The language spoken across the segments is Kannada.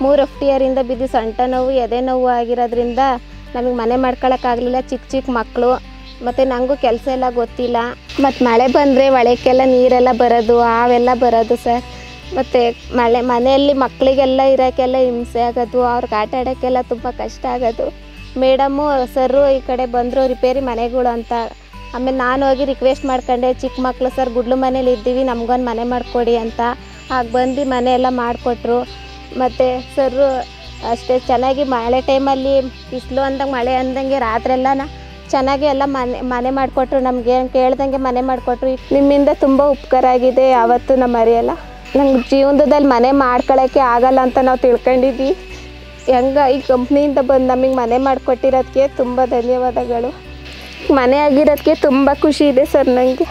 ಮೂರು ಎಫ್ ಟಿ ಆರಿಂದ ಬಿದ್ದು ಸೊಂಟ ನೋವು ಎದೆ ನೋವು ಆಗಿರೋದ್ರಿಂದ ನಮಗೆ ಮನೆ ಮಾಡ್ಕೊಳಕ್ಕಾಗಲಿಲ್ಲ ಚಿಕ್ಕ ಚಿಕ್ಕ ಮಕ್ಕಳು ಮತ್ತು ನನಗೂ ಕೆಲಸ ಎಲ್ಲ ಗೊತ್ತಿಲ್ಲ ಮತ್ತು ಮಳೆ ಬಂದರೆ ಒಳಕ್ಕೆಲ್ಲ ನೀರೆಲ್ಲ ಬರೋದು ಹಾವೆಲ್ಲ ಬರೋದು ಸರ್ ಮತ್ತು ಮಳೆ ಮನೆಯಲ್ಲಿ ಮಕ್ಕಳಿಗೆಲ್ಲ ಇರೋಕ್ಕೆಲ್ಲ ಹಿಂಸೆ ಆಗೋದು ಅವ್ರಿಗೆ ಆಟ ಆಡೋಕ್ಕೆಲ್ಲ ತುಂಬ ಕಷ್ಟ ಆಗೋದು ಮೇಡಮ್ಮು ಸರು ಈ ಕಡೆ ಬಂದರು ರಿಪೇರಿ ಮನೆಗಳು ಅಂತ ಆಮೇಲೆ ನಾನು ಹೋಗಿ ರಿಕ್ವೆಸ್ಟ್ ಮಾಡ್ಕೊಂಡೆ ಚಿಕ್ಕ ಮಕ್ಕಳು ಸರ್ ಗುಡ್ಲು ಮನೇಲಿ ಇದ್ದೀವಿ ನಮ್ಗೊಂದು ಮನೆ ಮಾಡಿಕೊಡಿ ಅಂತ ಆಗ ಬಂದು ಮನೆ ಎಲ್ಲ ಮಾಡಿಕೊಟ್ರು ಮತ್ತು ಸರು ಅಷ್ಟೇ ಚೆನ್ನಾಗಿ ಮಳೆ ಟೈಮಲ್ಲಿ ಬಿಸಿಲು ಅಂದಂಗೆ ಮಳೆ ಅಂದಂಗೆ ರಾತ್ರೆಲ್ಲ ಚೆನ್ನಾಗಿ ಎಲ್ಲ ಮನೆ ಮನೆ ಮಾಡಿಕೊಟ್ರು ನಮಗೆ ಕೇಳ್ದಂಗೆ ಮನೆ ಮಾಡಿಕೊಟ್ರು ನಿಮ್ಮಿಂದ ತುಂಬ ಉಪಕಾರ ಆಗಿದೆ ಯಾವತ್ತೂ ನಮ್ಮ ಮರೆಯಲ್ಲ ನಂಗೆ ಜೀವನದಲ್ಲಿ ಮನೆ ಮಾಡ್ಕೊಳ್ಳೋಕ್ಕೆ ಆಗಲ್ಲ ಅಂತ ನಾವು ತಿಳ್ಕೊಂಡಿದ್ವಿ ಹೆಂಗ ಈ ಕಂಪ್ನಿಯಿಂದ ಬಂದು ನಮಗೆ ಮನೆ ಮಾಡಿಕೊಟ್ಟಿರೋದಕ್ಕೆ ತುಂಬ ಧನ್ಯವಾದಗಳು ಮನೆ ಆಗಿರೋದಕ್ಕೆ ತುಂಬ ಖುಷಿ ಇದೆ ಸರ್ ನನಗೆ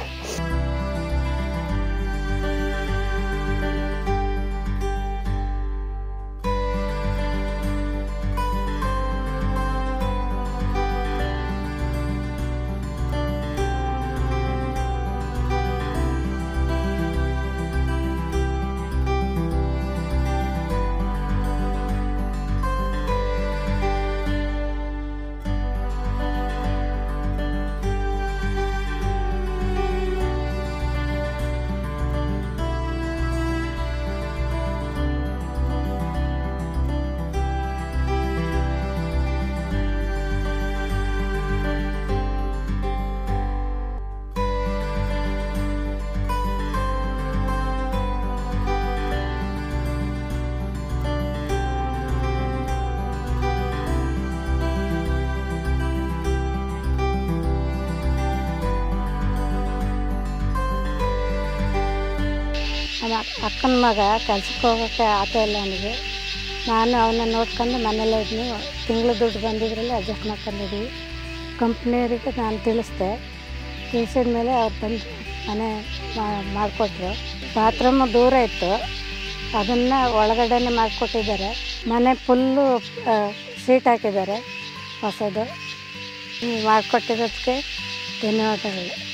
ನಮ್ಮ ಅಕ್ಕನ ಮಗ ಕೆಲ್ಸಕ್ಕೆ ಹೋಗೋಕ್ಕೆ ಆಗ್ತಾ ಇಲ್ಲ ಅವನಿಗೆ ನಾನು ಅವನ್ನ ನೋಡ್ಕೊಂಡು ಮನೇಲೇ ಇದ್ನಿ ತಿಂಗಳು ದುಡ್ಡು ಬಂದಿದ್ರಲ್ಲಿ ಅಡ್ಜಸ್ಟ್ ಮಾಡ್ಕೊಂಡಿದ್ವಿ ಕಂಪ್ನಿಯವರಿಗೆ ನಾನು ತಿಳಿಸ್ದೆ ತಿಳಿಸಿದ ಮೇಲೆ ಅವ್ರು ಬಂದು ಮನೆ ಮಾಡಿಕೊಟ್ರು ಬಾತ್ರೂಮ್ ದೂರ ಇತ್ತು ಅದನ್ನು ಒಳಗಡೆನೆ ಮಾಡಿಕೊಟ್ಟಿದ್ದಾರೆ ಮನೆ ಫುಲ್ಲು ಸೀಟ್ ಹಾಕಿದ್ದಾರೆ ಹೊಸದು ಮಾಡಿಕೊಟ್ಟಿರೋದಕ್ಕೆ ಧನ್ಯವಾದಗಳು